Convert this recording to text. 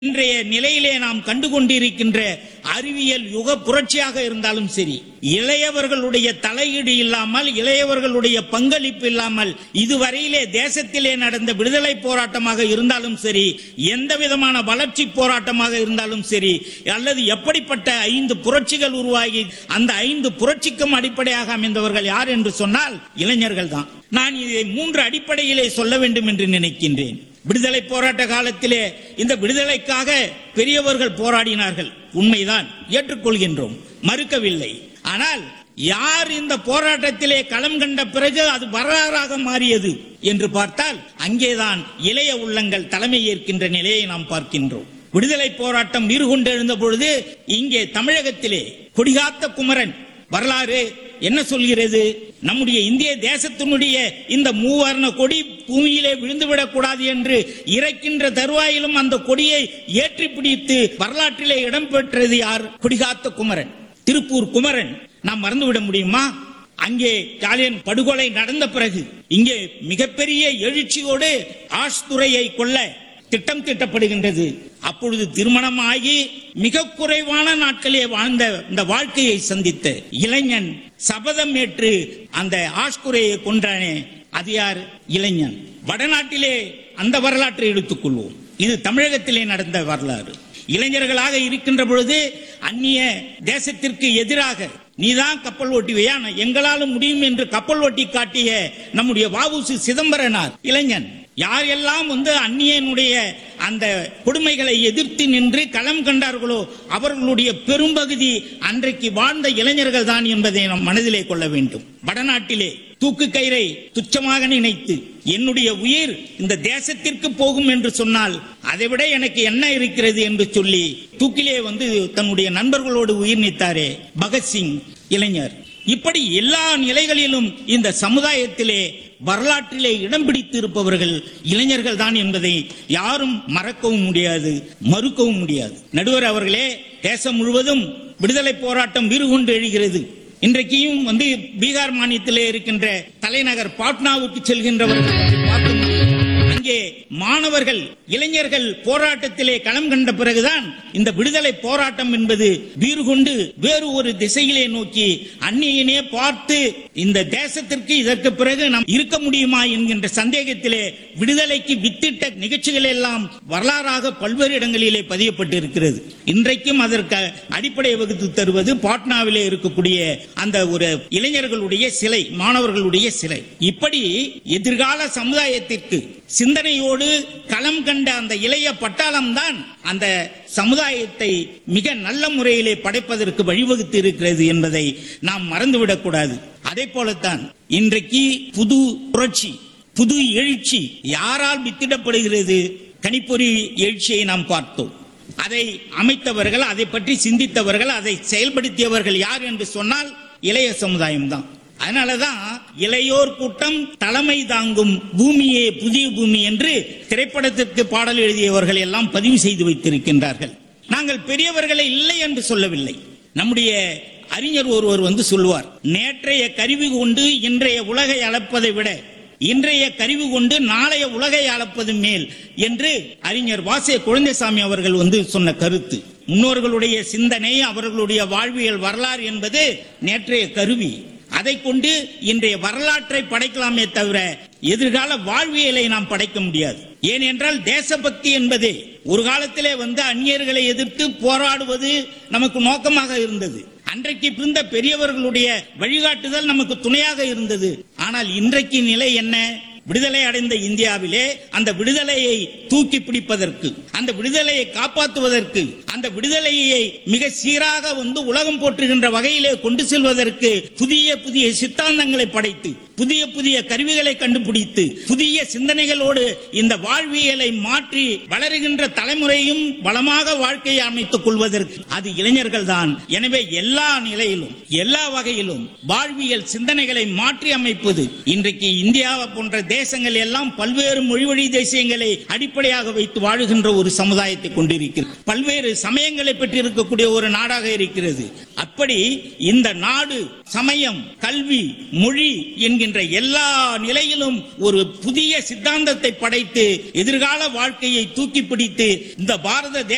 இன்றைய நிலையிலே நாம் கண்டு கொண்டிருக்கின்ற அறிவியல் யுக புரட்சியாக இருந்தாலும் சரி இளையவர்களுடைய தலையீடு இல்லாமல் இளையவர்களுடைய பங்களிப்பு இல்லாமல் இதுவரையிலே தேசத்திலே நடந்த விடுதலை போராட்டமாக இருந்தாலும் சரி எந்த விதமான வளர்ச்சி போராட்டமாக இருந்தாலும் சரி அல்லது எப்படிப்பட்ட ஐந்து புரட்சிகள் உருவாகி அந்த ஐந்து புரட்சிக்கும் அடிப்படையாக அமைந்தவர்கள் யார் என்று சொன்னால் இளைஞர்கள் தான் நான் இதை மூன்று அடிப்படையிலே சொல்ல வேண்டும் என்று நினைக்கின்றேன் விடுதலை போராட்ட காலத்திலே இந்த விடுதலைக்காக பெரியவர்கள் போராடினார்கள் உண்மைதான் ஏற்றுக்கொள்கின்றோம் மறுக்கவில்லை ஆனால் யார் இந்த போராட்டத்திலே களம் கண்ட பிறகு அது வரலாறாக மாறியது என்று பார்த்தால் அங்கேதான் இளைய உள்ளங்கள் தலைமை ஏற்கின்ற நிலையை நாம் பார்க்கின்றோம் விடுதலை போராட்டம் வீறு கொண்டு எழுந்த பொழுது இங்கே தமிழகத்திலே கொடிகாத்த குமரன் வரலாறு என்ன சொல்கிறது நம்முடைய இந்திய தேசத்தினுடைய இந்த மூவர்ண கொடி பூமியிலே விழுந்துவிடக் கூடாது என்று இறக்கின்ற தருவாயிலும் அந்த கொடியை ஏற்றி பிடித்து வரலாற்றிலே இடம்பெற்றது யார் கொடிகாத்த குமரன் திருப்பூர் குமரன் நாம் மறந்துவிட முடியுமா அங்கே காலியன் படுகொலை நடந்த பிறகு இங்கே மிகப்பெரிய எழுச்சியோடு ஆஷ்துரையை கொல்ல திட்டம் திட்டப்படுகின்றது அப்பொழுது திருமணம் ஆகி மிக குறைவான நாட்களே வாழ்ந்த இந்த வாழ்க்கையை சந்தித்த இளைஞன் சபதம் ஏற்று அந்த ஆஷ்குரையை கொன்றானே அது யார் இளைஞன் வடநாட்டிலே அந்த வரலாற்றை எடுத்துக்கொள்வோம் இது தமிழகத்திலே நடந்த வரலாறு இளைஞர்களாக இருக்கின்ற பொழுது அந்நிய தேசத்திற்கு எதிராக நீதான் கப்பல் ஓட்டுவியா எங்களாலும் முடியும் என்று கப்பல் ஓட்டி காட்டிய நம்முடைய வாவுசி சிதம்பரனார் இளைஞன் யாரெல்லாம் வந்து அந்நியனுடைய அந்த கொடுமைகளை எதிர்த்து நின்று களம் கண்டார்களோ அவர்களுடைய பெரும்பகுதி அன்றைக்கு வாழ்ந்த இளைஞர்கள் தான் என்பதை நாம் மனதிலே கொள்ள வேண்டும் வடநாட்டிலே தூக்கு கயிறை துச்சமாக நினைத்து என்னுடைய உயிர் இந்த தேசத்திற்கு போகும் என்று சொன்னால் அதைவிட எனக்கு என்ன இருக்கிறது என்று சொல்லி தூக்கிலே வந்து தன்னுடைய நண்பர்களோடு உயிர் நீத்தாரே பகத்சிங் இளைஞர் இப்படி எல்லா நிலைகளிலும் இந்த சமுதாயத்திலே வரலாற்றிலே இடம் பிடித்து இருப்பவர்கள் இளைஞர்கள் தான் என்பதை யாரும் மறக்கவும் முடியாது மறுக்கவும் முடியாது நடுவர் அவர்களே தேசம் முழுவதும் விடுதலை போராட்டம் வீறு கொண்டு எழுகிறது இன்றைக்கும் வந்து பீகார் மாநிலத்திலே இருக்கின்ற தலைநகர் பாட்னாவுக்கு செல்கின்றவர்கள் பார்க்க முடியும். அங்கே மாணவர்கள் இளைஞர்கள் போராட்டத்திலே களம் கண்ட பிறகுதான் இந்த விடுதலை போராட்டம் என்பது வீறு கொண்டு வேறு ஒரு திசையிலே நோக்கி அந்நியனே பார்த்து இந்த தேசத்திற்கு இதற்கு பிறகு நாம் இருக்க முடியுமா என்கின்ற சந்தேகத்திலே விடுதலைக்கு வித்திட்ட நிகழ்ச்சிகள் எல்லாம் வரலாறாக பல்வேறு இடங்களிலே பதியப்பட்டு இருக்கிறது இன்றைக்கும் அதற்கு அடிப்படை வகுத்து தருவது பாட்னாவிலே இருக்கக்கூடிய அந்த ஒரு இளைஞர்களுடைய சிலை மாணவர்களுடைய சிலை இப்படி எதிர்கால சமுதாயத்திற்கு சிந்தனையோடு களம் கண்ட அந்த இளைய பட்டாளம் தான் அந்த சமுதாயத்தை மிக நல்ல முறையிலே படைப்பதற்கு வழிவகுத்து இருக்கிறது என்பதை நாம் மறந்துவிடக் கூடாது அதே போலத்தான் இன்றைக்கு புது புரட்சி புது எழுச்சி யாரால் வித்திடப்படுகிறது கணிப்பொறி எழுச்சியை நாம் பார்த்தோம் அதை அமைத்தவர்கள் அதை பற்றி சிந்தித்தவர்கள் அதை செயல்படுத்தியவர்கள் யார் என்று சொன்னால் இளைய சமுதாயம் தான் அதனாலதான் இளையோர் கூட்டம் தலைமை தாங்கும் பூமியே புதிய பூமி என்று திரைப்படத்திற்கு பாடல் எழுதியவர்கள் எல்லாம் பதிவு செய்து வைத்திருக்கின்றார்கள் நாங்கள் பெரியவர்களை இல்லை என்று சொல்லவில்லை நம்முடைய அறிஞர் ஒருவர் வந்து சொல்லுவார் நேற்றைய கருவி கொண்டு இன்றைய உலகை அளப்பதை விட இன்றைய கருவி கொண்டு நாளைய உலகை அளப்பது மேல் என்று அறிஞர் வாசே குழந்தைசாமி அவர்கள் வந்து சொன்ன கருத்து முன்னோர்களுடைய சிந்தனை அவர்களுடைய வாழ்வியல் வரலாறு என்பது நேற்றைய கருவி அதை கொண்டு இன்றைய வரலாற்றை படைக்கலாமே தவிர எதிர்கால வாழ்வியலை நாம் படைக்க முடியாது ஏனென்றால் தேசபக்தி என்பது ஒரு காலத்திலே வந்து அந்நியர்களை எதிர்த்து போராடுவது நமக்கு நோக்கமாக இருந்தது அன்றைக்கு இருந்த பெரியவர்களுடைய வழிகாட்டுதல் நமக்கு துணையாக இருந்தது ஆனால் இன்றைக்கு நிலை என்ன விடுதலை அடைந்த இந்தியாவிலே அந்த விடுதலையை தூக்கி பிடிப்பதற்கு அந்த விடுதலையை காப்பாற்றுவதற்கு அந்த விடுதலையை மிக சீராக வந்து உலகம் போற்றுகின்ற வகையிலே கொண்டு செல்வதற்கு புதிய புதிய சித்தாந்தங்களை படைத்து புதிய புதிய கருவிகளை கண்டுபிடித்து புதிய சிந்தனைகளோடு இந்த வாழ்வியலை மாற்றி வளருகின்ற தலைமுறையும் வளமாக வாழ்க்கையை அமைத்துக் கொள்வதற்கு அது இளைஞர்கள் தான் எனவே எல்லா நிலையிலும் எல்லா வகையிலும் வாழ்வியல் சிந்தனைகளை மாற்றி அமைப்பது இன்றைக்கு இந்தியா போன்ற தேசங்கள் எல்லாம் பல்வேறு மொழி வழி தேசியங்களை அடிப்படையாக வைத்து வாழுகின்ற ஒரு சமுதாயத்தை கொண்டிருக்கிறது பல்வேறு சமயங்களை பெற்றிருக்கக்கூடிய ஒரு நாடாக இருக்கிறது அப்படி இந்த நாடு சமயம் கல்வி மொழி என்கின்ற எல்லா நிலையிலும் ஒரு புதிய சித்தாந்தத்தை படைத்து எதிர்கால வாழ்க்கையை தூக்கி பிடித்து இந்த பாரத தேச